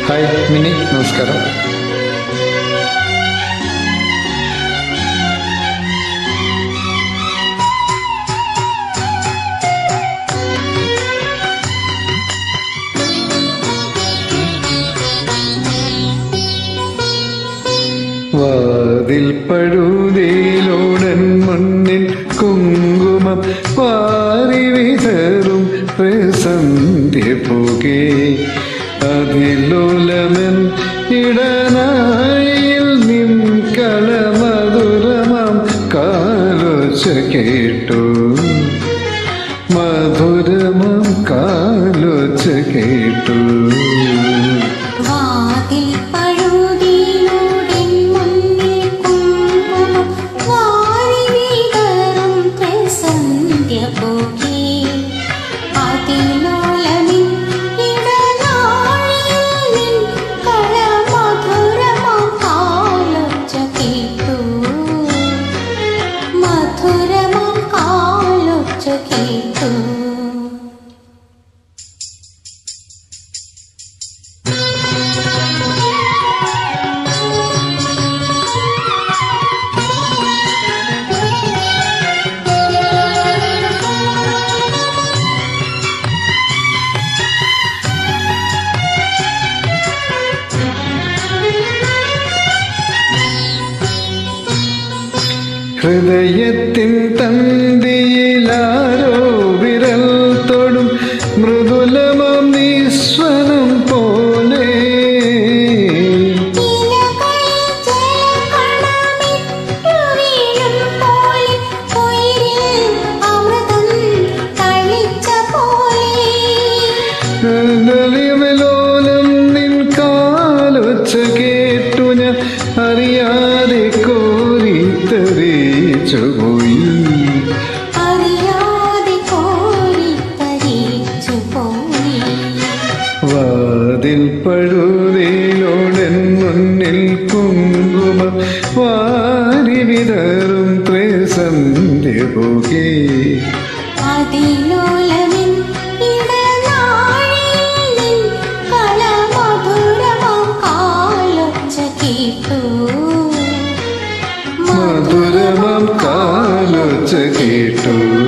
Hi mini നമസ്കാരം വാതിൽ പഴുതേലോടൻ മുന്നിൽ കുങ്കുമം വാരി വിതറും പ്രസന്ധ്യ പുകേ അതിലോലമൻ ഇടനാഴിയിൽ നിൻ കളമധുരമാം കാലോച്ച കേട്ടു മധുരമാം കാലോച്ച കേട്ടു വാതിൽ പഴുതിയിലൂടെൻ മുന്നിൽ കുങ്കുമം വാരി വിതറും പ്രസന്ധ്യ പോകെ. അതിലോലമിൻ ഇടനാഴിയിൽ നിൻ കളമധുരമാം കാലൊച്ച കേട്ടു. മധുരമാം കാലൊച്ച കേട്ടു ഹൃദയത്തിൻ തന്തിയിലാരോ വിരൽ തൊടും മൃദുലമം നിസ്വനം പോലെ ഇലകളിൽ ജലകണമിട്ടു വീഴും പോലെ ഉയിരിൽ അമൃതം തളിച്ച പോലെ നലിമലോലം നിൻ കാലൊച്ച കേട്ടു ഞാൻ അറിയാതെ കോരിത്തറിച്ചു പോയി അറിയാതെ കോരിത്തരിച്ചു പോയി വാതിൽ പഴുതയിലോടൻ മുന്നിൽ കുങ്കുമം വാരി വിതറും ത്രേസന്ധ്യ പോകേ അതിലോലമിൻ ഇടനാഴിയിൽ നിൻ കളമധുരമാം കാലൊച്ച കേട്ടു മധുരമം കാലൊച്ച കേട്ടു